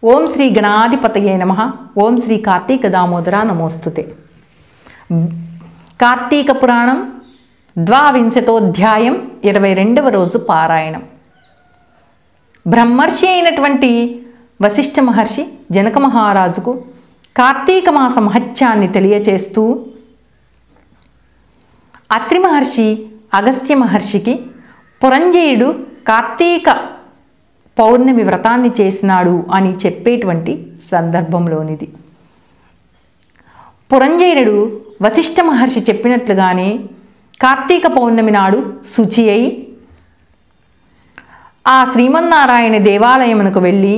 ఓం శ్రీ గణాధిపతయే నమ ఓం శ్రీ కార్తీక దామోదర నమోస్తుతే కార్తీక పురాణం ద్వావింశతోధ్యాయం ఇరవై రెండవ రోజు పారాయణం బ్రహ్మర్షి అయినటువంటి వశిష్ఠ మహర్షి జనక మహారాజుకు కార్తీక మాస మహత్యాన్ని తెలియచేస్తూ అత్రి మహర్షి అగస్త్య మహర్షికి పురంజయుడు కార్తీక పౌర్ణమి వ్రతాన్ని చేసినాడు అని చెప్పేటువంటి సందర్భంలోనిది పురంజయుడు వశిష్ఠ మహర్షి చెప్పినట్లుగానే కార్తీక పౌర్ణమి నాడు శుచి అయి ఆ శ్రీమన్నారాయణ దేవాలయమునకు వెళ్ళి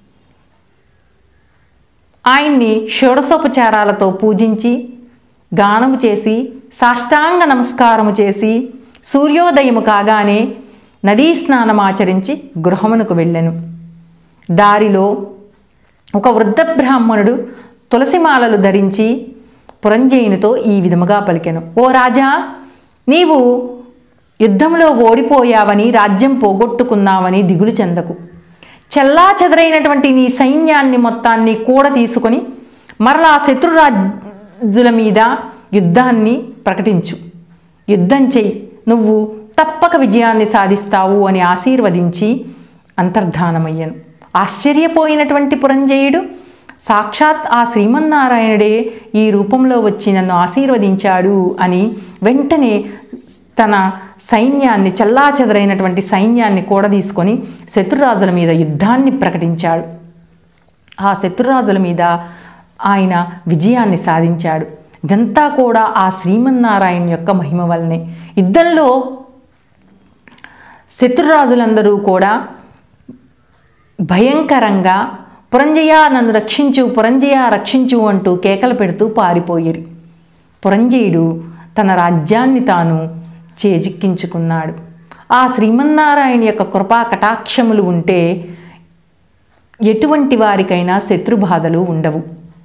ఆయన్ని షోడశోపచారాలతో పూజించి గానము చేసి సాష్టాంగ నమస్కారము చేసి సూర్యోదయము కాగానే నదీ స్నానం ఆచరించి గృహమునకు వెళ్ళెను దారిలో ఒక వృద్ధ బ్రాహ్మణుడు తులసిమాలలు ధరించి పురంజయునితో ఈ విధముగా పలికెను ఓ రాజా నీవు యుద్ధంలో ఓడిపోయావని రాజ్యం పోగొట్టుకున్నావని దిగులు చెందకు చెల్లా చెదరైనటువంటి నీ సైన్యాన్ని మొత్తాన్ని కూడా తీసుకొని మరలా శత్రురాజుల మీద యుద్ధాన్ని ప్రకటించు యుద్ధం చెయ్యి నువ్వు తప్పక విజయాన్ని సాధిస్తావు అని ఆశీర్వదించి అంతర్ధానమయ్యను ఆశ్చర్యపోయినటువంటి పురంజయుడు సాక్షాత్ ఆ శ్రీమన్నారాయణుడే ఈ రూపంలో వచ్చి నన్ను ఆశీర్వదించాడు అని వెంటనే తన సైన్యాన్ని చెల్లాచెదరైనటువంటి సైన్యాన్ని కూడదీసుకొని శత్రురాజుల మీద యుద్ధాన్ని ప్రకటించాడు ఆ శత్రురాజుల మీద ఆయన విజయాన్ని సాధించాడు ఇదంతా కూడా ఆ శ్రీమన్నారాయణ యొక్క మహిమ వల్లనే యుద్ధంలో శత్రురాజులందరూ కూడా భయంకరంగా పురంజయ నన్ను రక్షించు పురంజయ రక్షించు అంటూ కేకలు పెడుతూ పారిపోయిరి పురంజయుడు తన రాజ్యాన్ని తాను చేజిక్కించుకున్నాడు ఆ శ్రీమన్నారాయణ యొక్క కృపా కటాక్షములు ఉంటే ఎటువంటి వారికైనా శత్రుబాధలు ఉండవు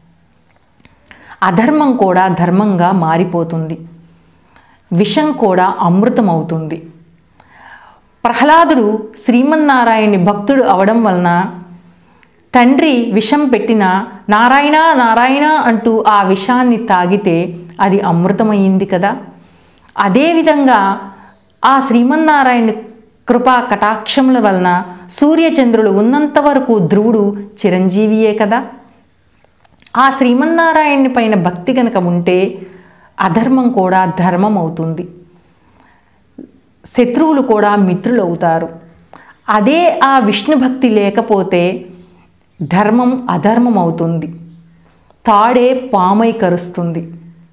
అధర్మం కూడా ధర్మంగా మారిపోతుంది విషం కూడా అమృతమవుతుంది ప్రహ్లాదుడు శ్రీమన్నారాయణి భక్తుడు అవడం వలన తండ్రి విషం పెట్టిన నారాయణ నారాయణ అంటూ ఆ విషాన్ని తాగితే అది అమృతమైంది కదా అదేవిధంగా ఆ శ్రీమన్నారాయణ కృపా కటాక్షముల వలన సూర్యచంద్రులు ఉన్నంత వరకు ధ్రువుడు చిరంజీవియే కదా ఆ శ్రీమన్నారాయణి పైన భక్తి కనుక ఉంటే అధర్మం కూడా ధర్మం అవుతుంది శత్రువులు కూడా మిత్రులు అవుతారు అదే ఆ విష్ణు భక్తి లేకపోతే ధర్మం అధర్మం అవుతుంది తాడే పామై కరుస్తుంది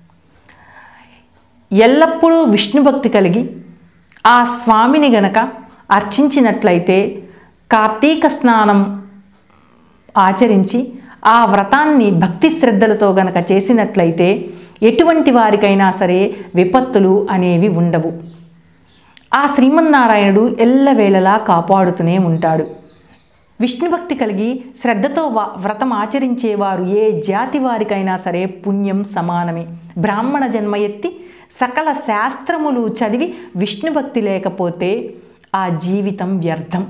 ఎల్లప్పుడూ విష్ణు భక్తి కలిగి ఆ స్వామిని గనక అర్చించినట్లయితే కార్తీక స్నానం ఆచరించి ఆ వ్రతాన్ని భక్తి శ్రద్ధలతో గనక చేసినట్లయితే ఎటువంటి వారికైనా సరే విపత్తులు అనేవి ఉండవు ఆ శ్రీమన్నారాయణుడు ఎల్లవేళలా కాపాడుతూనే ఉంటాడు విష్ణుభక్తి కలిగి శ్రద్ధతో వ- వ్రతం ఆచరించేవారు ఏ జాతి వారికైనా సరే పుణ్యం సమానమే బ్రాహ్మణ జన్మ ఎత్తి సకల శాస్త్రములు చదివి విష్ణుభక్తి లేకపోతే ఆ జీవితం వ్యర్థం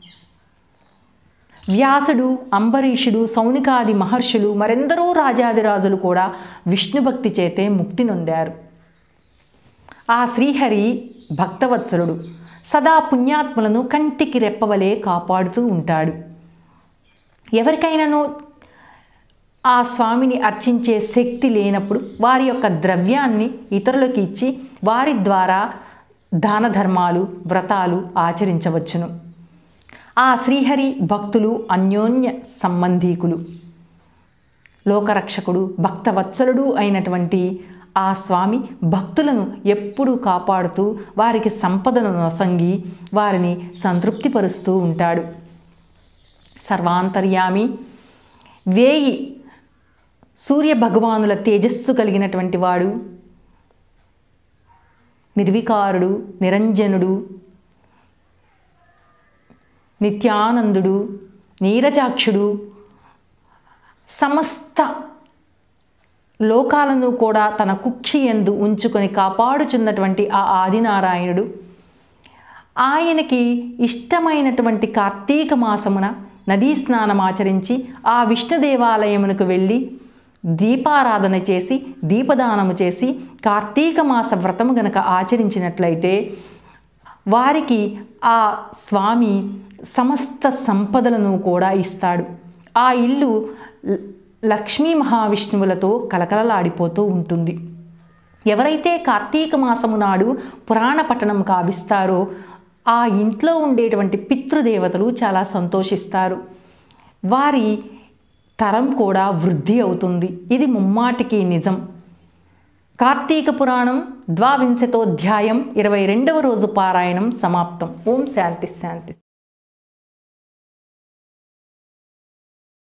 వ్యాసుడు అంబరీషుడు సౌనికాది మహర్షులు మరెందరో రాజాదిరాజులు కూడా విష్ణుభక్తి చేతే ముక్తి నొందారు ఆ శ్రీహరి భక్తవత్సలుడు సదా పుణ్యాత్ములను కంటికి రెప్పవలే కాపాడుతూ ఉంటాడు ఎవరికైనాను ఆ స్వామిని అర్చించే శక్తి లేనప్పుడు వారి యొక్క ద్రవ్యాన్ని ఇతరులకు ఇచ్చి వారి ద్వారా దాన ధర్మాలు వ్రతాలు ఆచరించవచ్చును ఆ శ్రీహరి భక్తులు అన్యోన్య సంబంధీకులు లోకరక్షకుడు భక్తవత్సలుడు అయినటువంటి ఆ స్వామి భక్తులను ఎప్పుడూ కాపాడుతూ వారికి సంపదను నొసంగి వారిని సంతృప్తిపరుస్తూ ఉంటాడు సర్వాంతర్యామి వేయి సూర్య భగవానుల తేజస్సు కలిగినటువంటి వాడు నిర్వికారుడు నిరంజనుడు నిత్యానందుడు నీరజాక్షుడు సమస్త లోకాలను కూడా తన కుక్షి ఎందు ఉంచుకొని కాపాడుచున్నటువంటి ఆ ఆదినారాయణుడు ఆయనకి ఇష్టమైనటువంటి కార్తీక మాసమున నదీ స్నానం ఆచరించి ఆ విష్ణు దేవాలయమునకు వెళ్ళి దీపారాధన చేసి దీపదానము చేసి కార్తీక మాస వ్రతము గనక ఆచరించినట్లయితే వారికి ఆ స్వామి సమస్త సంపదలను కూడా ఇస్తాడు ఆ ఇల్లు ల- లక్ష్మీ మహావిష్ణువులతో కలకలలాడిపోతూ ఉంటుంది ఎవరైతే కార్తీక మాసము నాడు పురాణ పఠనం కావిస్తారో ఆ ఇంట్లో ఉండేటువంటి పితృదేవతలు చాలా సంతోషిస్తారు వారి తరం కూడా వృద్ధి అవుతుంది ఇది ముమ్మాటికి నిజం కార్తీక పురాణం ద్వావింశతోధ్యాయం ఇరవై రెండవ రోజు పారాయణం సమాప్తం ఓం శాంతి శాంతి